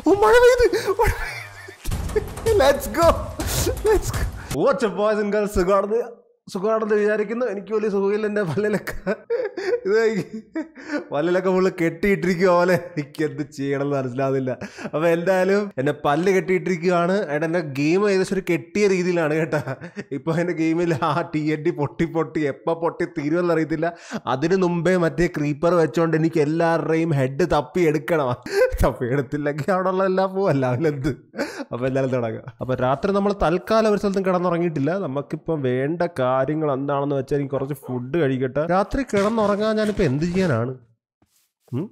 ഓ മഴ പെയ്ത് let's go let's go what's up boys and girls സുഖമാണെന്ന് സുഖമാണെന്ന് വിചാരിക്കുന്നു എനിക്ക് വലിയ സുഖമില്ല എൻ്റെ പല്ലിലൊക്കെ ഇത് പല്ലിലൊക്കെ ഫുള്ള് കെട്ടിയിട്ടിരിക്കുക പോലെ എനിക്ക് എന്ത് ചെയ്യണം എന്ന് മനസ്സിലാവുന്നില്ല അപ്പോൾ എന്തായാലും എൻ്റെ പല്ല് കെട്ടിയിട്ടിരിക്കുകയാണ് ഏട്ടാ എൻ്റെ ഗെയിം ഏകദേശം ഒരു കെട്ടിയ രീതിയിലാണ് കേട്ടാ ഇപ്പോൾ എൻ്റെ ഗെയിമിൽ ആ ടി എൻ ടി പൊട്ടി പൊട്ടി എപ്പോൾ പൊട്ടി തീരുമെന്ന് അറിയത്തില്ല അതിന് മുമ്പേ മറ്റേ ക്രീപ്പർ വെച്ചോണ്ട് എനിക്ക് എല്ലാവരുടെയും ഹെഡ് തപ്പി എടുക്കണം തപ്പി എടുത്തില്ലെങ്കിൽ അവിടെ ഉള്ള എല്ലാം പോവല്ല അതിലെന്ത് അപ്പോൾ എല്ലാവരും തുടങ്ങാം അപ്പോൾ രാത്രി നമ്മൾ തൽക്കാലം ഒരു സ്ഥലത്തും കിടന്നുറങ്ങിയിട്ടില്ല നമുക്കിപ്പോൾ വേണ്ട കാര്യങ്ങൾ എന്താണെന്ന് വെച്ചാൽ എനിക്ക് കുറച്ച് ഫുഡ് കഴിക്കട്ടെ രാത്രി കിടന്നുറങ്ങാൻ ഞാനിപ്പോൾ എന്ത് ചെയ്യാനാണ് ഉം?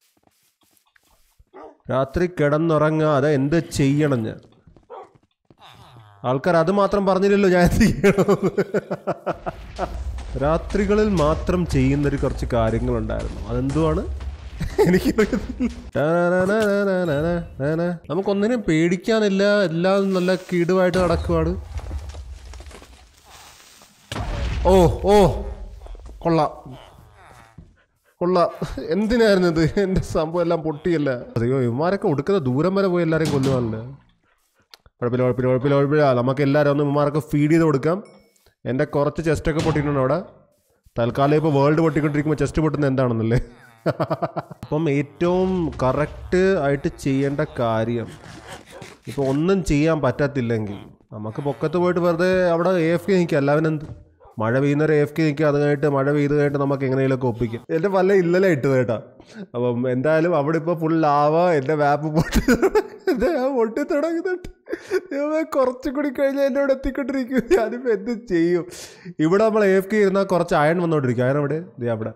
രാത്രി കിടന്നുറങ്ങാതെ എന്ത് ചെയ്യണം ഞാൻ ആൾക്കാർ അത് മാത്രം പറഞ്ഞില്ലല്ലോ ഞാൻ എന്ത് ചെയ്യണമെന്ന് രാത്രികളിൽ മാത്രം ചെയ്യുന്നൊരു കുറച്ച് കാര്യങ്ങളുണ്ടായിരുന്നു അതെന്തുവാണ് എനിക്ക് നമുക്കൊന്നിനും പേടിക്കാനില്ല എല്ലാം നല്ല കീടുമായിട്ട് നടക്കുവാണ് ഓ ഓ കൊള്ളാം കൊള്ളാം എന്തിനായിരുന്നു ഇത് എൻ്റെ സംഭവം എല്ലാം പൊട്ടിയല്ല അയ്യോ ഇവന്മാരൊക്കെ ഒടുക്കുന്ന ദൂരം വരെ പോയി എല്ലാവരെയും കൊല്ലുവാനല്ലേ കുഴപ്പമില്ല കുഴപ്പമില്ല കുഴപ്പമില്ല കുഴപ്പമില്ല നമുക്ക് എല്ലാവരും ഒന്ന് ഇവന്മാർക്ക് ഫീഡ് ചെയ്ത് കൊടുക്കാം എൻ്റെ കുറച്ച് ചെസ്റ്റൊക്കെ പൊട്ടിയിട്ടുണ്ട് അവിടെ തൽക്കാലം ഇപ്പോൾ വേൾഡ് പൊട്ടിക്കൊണ്ടിരിക്കുമ്പോൾ ചെസ്റ്റ് പൊട്ടുന്നത് എന്താണെന്നല്ലേ അപ്പം ഏറ്റവും കറക്റ്റ് ആയിട്ട് ചെയ്യേണ്ട കാര്യം ഇപ്പോൾ ഒന്നും ചെയ്യാൻ പറ്റത്തില്ലെങ്കിൽ നമുക്ക് പൊക്കത്ത് പോയിട്ട് വെറുതെ അവിടെ എ എഫ് കെ നിൽക്കുക എല്ലാവരും എന്ത് മഴ പെയ്യുന്നവരെ എഫ് കെ നിൽക്കുക അത് കഴിഞ്ഞിട്ട് മഴ പെയ്ത് കഴിഞ്ഞിട്ട് നമുക്ക് എങ്ങനെയെങ്കിലുമൊക്കെ ഒപ്പിക്കും എൻ്റെ പല്ല ഇന്നലെ ഇട്ടത് കേട്ടാ അപ്പം എന്തായാലും അവിടെ ഇപ്പോൾ ഫുൾ ലാവ എൻ്റെ വാപ്പ് പൊട്ടി എൻ്റെ ആ പൊട്ടി തുടങ്ങുന്നുണ്ട് ദൈവമേ കുറച്ചും കൂടി കഴിഞ്ഞാൽ എന്നോട് എത്തിക്കൊണ്ടിരിക്കും ഞാനിപ്പോൾ എന്ത് ചെയ്യും ഇവിടെ നമ്മൾ എഫ് കെ ഇരുന്നാൽ കുറച്ച് അയൺ വന്നുകൊണ്ടിരിക്കും അയൺ അവിടെ ദേ അവിടെ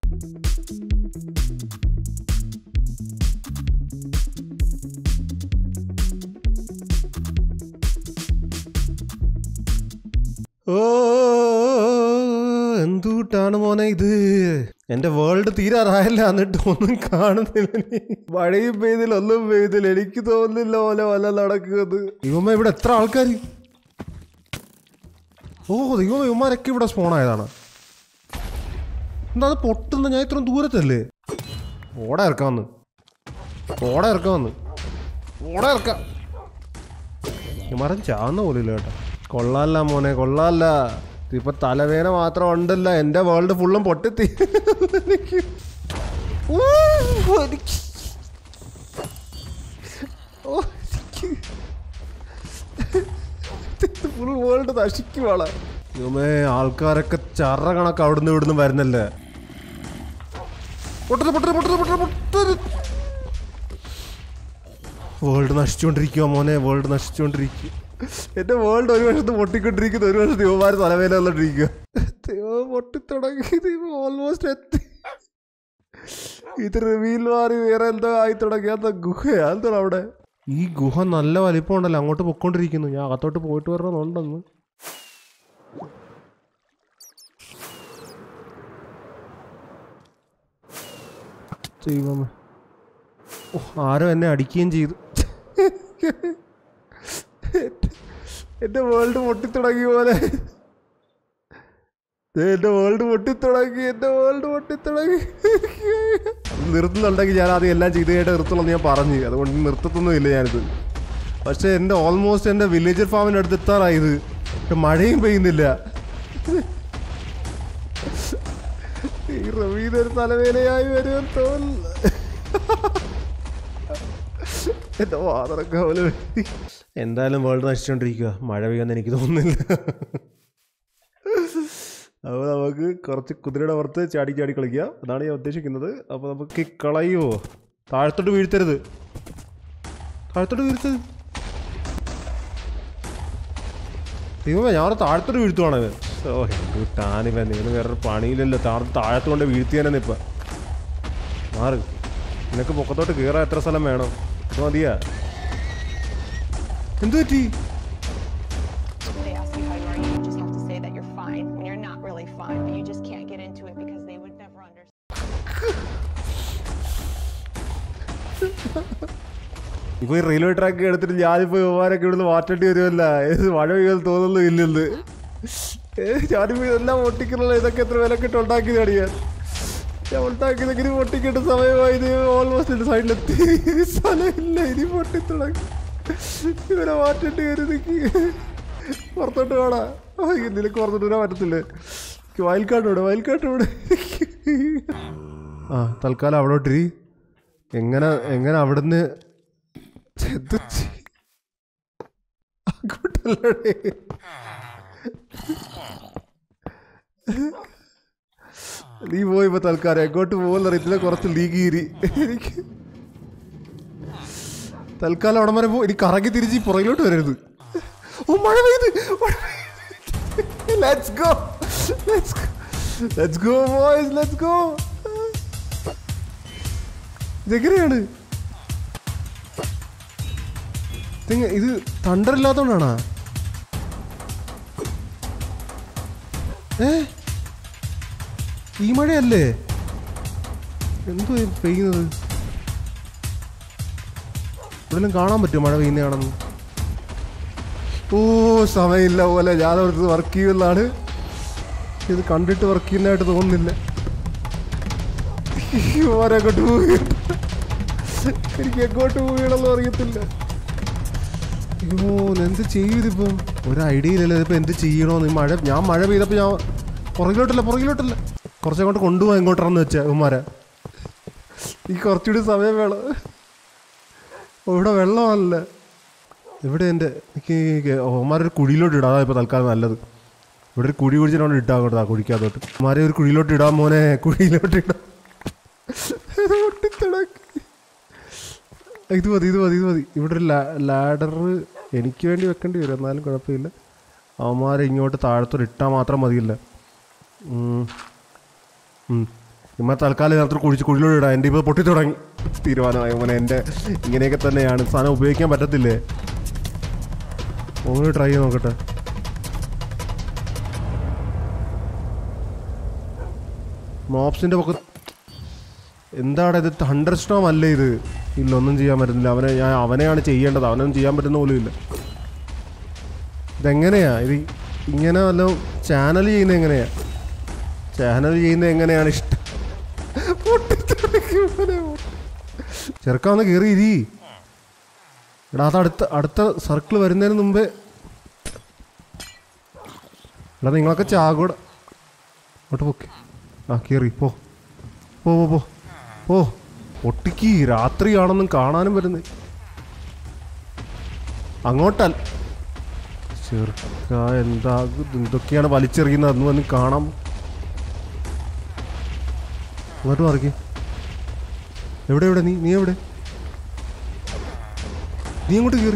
ഓ എന്തുകൂട്ടാണ് മോനെ ഇത് എന്റെ വേൾഡ് തീരാറായല്ല എന്നിട്ട് ഒന്നും കാണുന്നില്ല നീ. മഴയും പെയ്തില്ല ഒന്നും പെയ്തില്ല എനിക്ക് തോന്നുന്നില്ല പോലെ വല്ല നടക്കുന്നത് ഇവമ്മ ഇവിടെ എത്ര ആൾക്കാർ ഓ ദൈവമേ ഇവന്മാരൊക്കെ ഇവിടെ സ്പോൺ ആയതാണ് എന്താ അത് പൊട്ടുന്ന ഞാൻ ഇത്രയും ദൂരത്തല്ലേ ഓട ഇറക്കാൻ വന്ന് ഓട ഇറക്കാൻ വന്ന് ഓട ഇറക്കാം മരം ചാവുന്ന പോലില്ല കേട്ടോ കൊള്ളാല്ല മോനെ കൊള്ളാല്ല ഇപ്പൊ തലവേന മാത്രം ഉണ്ടല്ല എന്റെ വേൾഡ് ഫുള്ളും പൊട്ടിത്തി എനിക്ക് ഊ, എനിക്ക് ഓ, എനിക്ക് ഫുൾ വേൾഡ് നശിക്കുവാളെ ഇതുമേ ആൾക്കാരൊക്കെ ചറ കണക്ക് അവിടുന്ന് ഇവിടുന്ന് വരുന്നല്ലേ പൊട്ടരുത് പൊട്ടരുത് പൊട്ടരുത് പൊട്ടരുത് പൊട്ടരുത് വേൾഡ് നശിച്ചുകൊണ്ടിരിക്കുക മോനെ വേൾഡ് നശിച്ചുകൊണ്ടിരിക്കുക എന്റെ വേൾഡ് ഒരു വശത്ത് പൊട്ടിക്കൊണ്ടിരിക്കുന്നു ഒരു വശത്ത് യുവമാര് തലവേല വന്നിട്ടിരിക്കുക ദൈവം പൊട്ടിത്തുടങ്ങി ദൈവം ഓൾമോസ്റ്റ് എത്തി ഇത് റിവീൽ മാറി വേറെ എന്തോ ആയി തുടങ്ങി എന്താ ഗുഹയാ എന്താ അവിടെ ഈ ഗുഹ നല്ല വലിപ്പം ഉണ്ടല്ലോ അങ്ങോട്ട് പൊക്കോണ്ടിരിക്കുന്നു ഞാൻ അകത്തോട്ട് പോയിട്ട് വരണമെന്നുണ്ടെന്ന് ദൈവമേ ഓ, ആരോ എന്നെ അടിക്കുകയും ചെയ്തു എന്റെ വേൾഡ് പൊട്ടിത്തുടങ്ങിയ പോലെ ദേ, എന്റെ വേൾഡ് പൊട്ടിത്തുടങ്ങി എന്റെ വേൾഡ് പൊട്ടിത്തുടങ്ങി അത് നിർത്തുന്നുണ്ടെങ്കിൽ ഞാൻ ആദ്യം എല്ലാം ചെയ്ത് കഴിഞ്ഞിട്ട് നിർത്തുള്ളൂ ഞാൻ പറഞ്ഞു അതുകൊണ്ട് നിർത്തത്തൊന്നുമില്ല ഞാനിത് പക്ഷെ എന്റെ ഓൾമോസ്റ്റ് എന്റെ വില്ലേജർ ഫാമിന്റെ അടുത്ത് എത്താറായത് പക്ഷെ മഴയും പെയ്യുന്നില്ല ഈ റവീദ് ഒരു തലവേലയായി വരുമെന്ന് തോന്നുന്നു എന്റെ വാതറൊക്കെ പോലെ എന്തായാലും വേൾഡ് നശിച്ചുകൊണ്ടിരിക്കുക മഴ പെയ്യുമെന്ന് എനിക്ക് തോന്നുന്നില്ല അപ്പോൾ നമുക്ക് കുറച്ച് കുതിരയുടെ പുറത്ത് ചാടി ചാടി കളിക്കുക അതാണ് ഞാൻ ഉദ്ദേശിക്കുന്നത് അപ്പോൾ നമുക്ക് കളയുമോ താഴത്തോട്ട് വീഴ്ത്തരുത് താഴത്തോട്ട് വീഴ്ത്തരുത് ദൈവമേ ഞാൻ അവിടെ താഴത്തോട്ട് വീഴ്ത്തുവാണ് ഇവൻ. ഓ എന്ത് ടാനിവ നിങ്ങൾ വേറൊരു പണിയില്ലല്ലോ താഴത്ത് താഴത്ത് കൊണ്ട് വീഴ്ത്തിയാനെന്ന് ഇപ്പം മാറ് നിനക്ക് പൊക്കത്തോട്ട് കയറാൻ എത്ര സ്ഥലം വേണം ഇത് മതിയാ എന്തു പറ്റി they ask you how you are, you just have to say that you're fine when you're not really fine, but you just can't get into it because they would never understand. ഇപ്പൊ ഈ railway track എടുത്തിട്ട് ഞാനിപ്പോ യുവമാരൊക്കെ ഇവിടുന്ന് മാറ്റേണ്ടി വരുമല്ല ഏത് മഴ പെയ്യാൻ തോന്നുന്നു ഇല്ലെന്ന് ഏ, ഞാനിപ്പോ ഇതെല്ലാം ഒട്ടിക്കുന്നുള്ള ഇതൊക്കെ എത്ര വിലക്കിട്ട് ഉണ്ടാക്കിയതാണ് ഞാൻ ഉണ്ടാക്കിയതെങ്കിലും പൊട്ടിക്കേണ്ട സമയമായി ഇത് ഓൾമോസ്റ്റ് എൻ്റെ സൈഡിലെത്തി ഇനി സ്ഥലമില്ല ഇനി പൊട്ടിത്തുടങ്ങി ഇവരെ മാറ്റിട്ട് കയറി നിൽക്കി പുറത്തോട്ട് വേടാ നിനക്ക് പുറത്തോട്ട് വരാൻ പറ്റത്തില്ലേ വയൽക്കാട്ട് ഇവിടെ വയൽക്കാട്ട് ഇവിടെ ആ തൽക്കാലം അവിടോട്ടിരി എങ്ങനെ എങ്ങനെ അവിടുന്ന് എന്ത് ചെയ്- അങ്ങോട്ടല്ലേ നീ പോയി ഇപ്പൊ തൽക്കാലം എങ്ങോട്ട് പോകുന്ന അറിയത്തില്ല കുറച്ച് ലീഗീരി എനിക്ക് തൽക്കാലം അവിടെ വരെ പോ ഇനി കറങ്ങി തിരിച്ച് ഈ പുറകിലോട്ട് വരരുത് ഓ മഴ പെയ്ത് let's go let's let's go boys let's go ഇതെങ്ങനെയാണ് ഇതെങ്ങ- ഇത് തണ്ടർ ഇല്ലാത്തോണ്ടാണാ ഏ ഈ മഴയല്ലേ എന്തോ ഈ പെയ്യുന്നത് ഇവിടെല്ലാം കാണാൻ പറ്റുമോ മഴ പെയ്യുന്നതാണെന്ന് ഓ സമയമില്ല പോലെ ഞാൻ അവിടുത്തെ വർക്ക് ചെയ്യുന്നതാണ് ഇത് കണ്ടിട്ട് വർക്ക് ചെയ്യുന്നതായിട്ട് തോന്നുന്നില്ല ഓരെ അങ്ങോട്ട് പോയി എനിക്ക് എങ്ങോട്ട് പോകണമെന്ന് അറിയത്തില്ല അയ്യോ എന്ത് ചെയ്യും ഇതിപ്പം ഒരു ഐഡിയ ഇല്ലല്ലോ ഇതിപ്പോൾ എന്ത് ചെയ്യണമെന്ന് ഈ മഴ ഞാൻ മഴ പെയ്തപ്പോൾ ഞാൻ പുറകിലോട്ടല്ല പുറകിലോട്ടല്ല കുറച്ചങ്ങോട്ട് കൊണ്ടുപോകാൻ എങ്ങോട്ടാണെന്ന് വെച്ചാൽ ഉമ്മാരെ ഈ കുറച്ചുകൂടി സമയം വേണം ഓ, ഇവിടെ വെള്ളമല്ല ഇവിടെ എൻ്റെ എനിക്ക് ഉമ്മാരൊരു കുഴിയിലോട്ട് ഇടാം അതാ ഇപ്പോൾ തൽക്കാലം നല്ലത് ഇവിടെ ഒരു കുഴി കുഴിച്ചിട്ട് ഇട്ടാ അങ്ങോട്ട് ആ കുഴിക്കകത്തോട്ട് ഉമ്മാരെ ഒരു കുഴിയിലോട്ട് ഇടാം മോനെ കുഴിയിലോട്ട് ഇടാം ഇത് പൊട്ടിത്തിളക്കി. ഇത് മതി ഇത് മതി ഇത് മതി ഇവിടെ ഒരു ലാഡർ എനിക്ക് വേണ്ടി വെക്കേണ്ടി വരും എന്നാലും കുഴപ്പമില്ല അവന്മാരെ ഇങ്ങോട്ട് താഴത്തോട്ട് ഇട്ടാൽ മാത്രം മതിയില്ല ഉം. ഉം. ഇമ്മ തൽക്കാലം ഇതിനകത്ത് കുഴിച്ച് കുഴിലോട്ട് ഇടാം എൻ്റെ ഇപ്പോൾ പൊട്ടി തുടങ്ങി തീരുമാനമായി മോനെ എൻ്റെ ഇങ്ങനെയൊക്കെ തന്നെയാണ് സാധനം ഉപയോഗിക്കാൻ പറ്റത്തില്ലേ ഒന്ന് ട്രൈ ചെയ്ത് നോക്കട്ടെ മോപ്സിൻ്റെ പൊക്ക എന്താണ് ഇത് തണ്ടർ സ്റ്റോം അല്ലേ ഇത് ഇല്ല ഒന്നും ചെയ്യാൻ പറ്റുന്നില്ല അവനെ ഞാൻ അവനെയാണ് ചെയ്യേണ്ടത് അവനൊന്നും ചെയ്യാൻ പറ്റുന്ന പോലും ഇല്ല ഇതെങ്ങനെയാ ഇത് ഇങ്ങനെ വല്ലതും ചാനൽ ചെയ്യുന്നത് എങ്ങനെയാ ചാനൽ ചെയ്യുന്നത് എങ്ങനെയാണ് ഇഷ്ടം പൊട്ടിത്തെറിക്കും ഇവനെ. ചെറുക്കാന്ന് കയറി ഇരി എടാ അത് അടുത്ത അടുത്ത സർക്കിൾ വരുന്നതിന് മുമ്പേ എടാ നിങ്ങളൊക്കെ ചാകൂടെ അങ്ങോട്ട് പോക്കെ ആ കയറി പോ പോ പോ പോ പോ ഒട്ടിക്ക് രാത്രിയാണെന്നും കാണാനും വരുന്നേ അങ്ങോട്ടല്ല ചെറുക്ക എന്താ ഇത് എന്തൊക്കെയാണ് വലിച്ചെറിയുന്നത് അന്ന് വന്ന് കാണാം അങ്ങോട്ട് മറിക്ക് എവിടെ എവിടെ നീ നീ എവിടെ നീ അങ്ങോട്ട് കയറി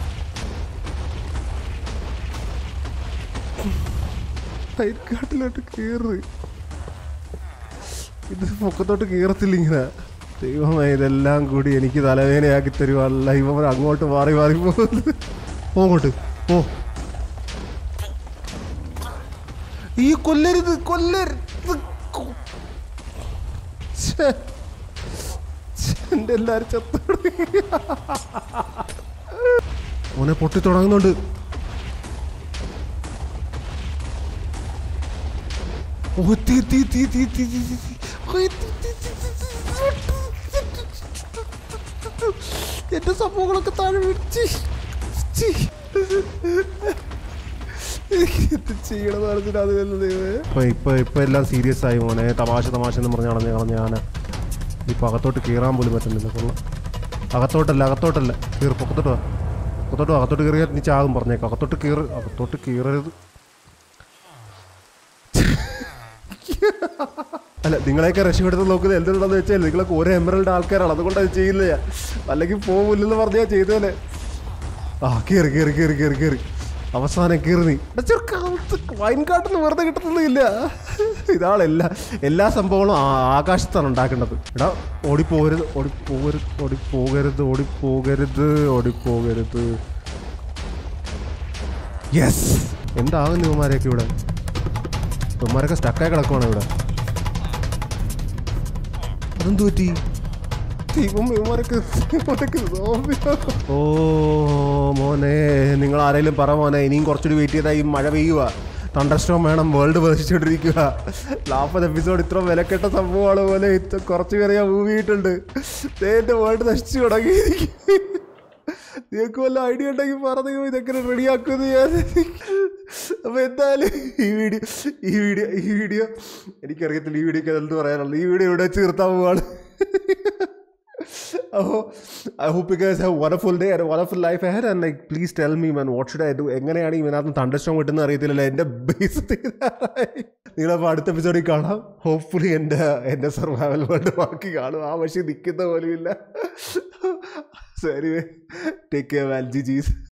അയൽക്കാട്ടിലോട്ട് കയറ് ഇത് പൊക്കത്തോട്ട് കയറത്തില്ല ഇങ്ങനെ ദൈവമേ ഇതെല്ലാം കൂടി എനിക്ക് തലവേദനയാക്കി തരുവല്ല ഇവ അങ്ങോട്ട് മാറി മാറി പോകുന്നത് പോ അങ്ങോട്ട് പോ ഈ കൊല്ലരുത് കൊല്ലരുത് കൊ- ഛെ. ഛെ, എൻ്റെ എല്ലാരും ചത്തു മോനെ പൊട്ടി തുടങ്ങുന്നുണ്ട് ഓ തീ തീ തീ തീ തീ തീ തീ തീ. ഓയ്, തീ, തീ, തീ, തീ, തീ, തീ. എന്റെ സംഭവങ്ങളൊക്കെ താഴെ വീഴ്ച എന്ത് ചെയ്യണമെന്ന് പറഞ്ഞിട്ട് അത് വരുന്നത് ഇപ്പൊ ഇപ്പൊ ഇപ്പൊ എല്ലാം സീരിയസ് ആയി മോനെ തമാശ തമാശ എന്ന് പറഞ്ഞ് കളഞ്ഞ കളഞ്ഞ ഞാൻ ഇപ്പൊ അകത്തോട്ട് കീറാൻ പോലും പറ്റുന്നില്ല കൊള്ളാം അകത്തോട്ടല്ല അകത്തോട്ടല്ല കീറ് പൊക്കത്തോട്ട് വാ പൊക്കത്തോട്ട് വാ അകത്തോട്ട് കയറിയാൽ നീ ചാകും പറഞ്ഞേക്കാം അകത്തോട്ട് കീറ് അകത്തോട്ട് കീറരുത് അല്ല നിങ്ങളെയൊക്കെ രക്ഷപ്പെടുത്ത് നോക്കുന്നത് എന്തുണ്ടെന്ന് വെച്ചാൽ നിങ്ങളൊക്കെ ഒരേ എമറൽഡ് ആൾക്കാരാണ് അതുകൊണ്ട് അത് ചെയ്യില്ല ഞാൻ അല്ലെങ്കിൽ പോവില്ലെന്ന് പറഞ്ഞാൽ ചെയ്തേനെ ആ കയറി കയറി കയറി കയറി കയറി അവസാനം കയറി നീ എടാ ചെറുക്കാ, ഇത് വൈൻകാട്ടിൽ നിന്ന് വെറുതെ കിട്ടുന്നില്ല ഇതാണ് എല്ലാ എല്ലാ സംഭവങ്ങളും ആ- ആകാശത്താണ് ഉണ്ടാക്കേണ്ടത് എടാ ഓടിപ്പോകരുത് ഓടിപ്പോകരുത് ഓടിപ്പോകരുത് ഓടിപ്പോകരുത് ഓടിപ്പോകരുത് യെസ് എന്താകുന്നു ഇവന്മാരെയൊക്കെ ഇവിടെ ഇവന്മാരൊക്കെ സ്റ്റക്കായി കിടക്കുവാണ് ഇവിടെ അതെന്തു പറ്റി ദൈവം ഇവന്മാരൊക്കെ ഇവന്മാരൊക്കെ zombie-ആ. ഓ മോനെ നിങ്ങൾ ആരെങ്കിലും പറ മോനെ ഇനിയും കുറച്ചുകൂടി വെയിറ്റ് ചെയ്താൽ ഈ മഴ പെയ്യുക തണ്ടർസ്റ്റോം വേണം വേൾഡ് പ്രതീക്ഷിച്ചുകൊണ്ടിരിക്കുക നാൽപ്പത് എപ്പിസോഡ് ഇത്ര വിലക്കെട്ട സംഭവമാണ് പോലെ ഇത്ര കുറച്ച് പേരെ ഞാൻ മൂവ് ചെയ്തിട്ടുണ്ട് ദേ എൻ്റെ വേൾഡ് നശിച്ചു തുടങ്ങിയിരിക്കും നിങ്ങൾക്ക് വല്ല ഐഡിയ ഉണ്ടെങ്കിൽ പറഞ്ഞു ഇതൊക്കെ റെഡിയാക്കുമെന്ന് ഞാൻ അപ്പോൾ എന്തായാലും ഈ വീഡിയോ ഈ വീഡിയോ ഈ വീഡിയോ എനിക്കറിയത്തില്ല ഈ വീഡിയോക്ക് എന്ത് പറയാനുള്ളത് ഈ വീഡിയോ ഇവിടെ വെച്ച് നിർത്താൻ പോവാണ് അപ്പോൾ I hope you guys have wonderful day and wonderful life ahead and like please tell me man what should I do എങ്ങനെയാണ് ഇതിനകത്ത് തണ്ടർസ്റ്റോം കിട്ടുന്നത് അറിയത്തില്ലല്ലോ എൻ്റെ ബേസ് നിങ്ങളപ്പോൾ അടുത്ത എപ്പിസോഡിൽ കാണാം ഹോപ്പ്ഫുള്ളി എൻ്റെ എൻ്റെ സർവൈവൽ വേൾഡ് ബാക്കി കാണും ആ വശി നിൽക്കുന്ന പോലും ഇല്ല ശരി ടേക്ക് കെയർ വാൽജി ജീസ്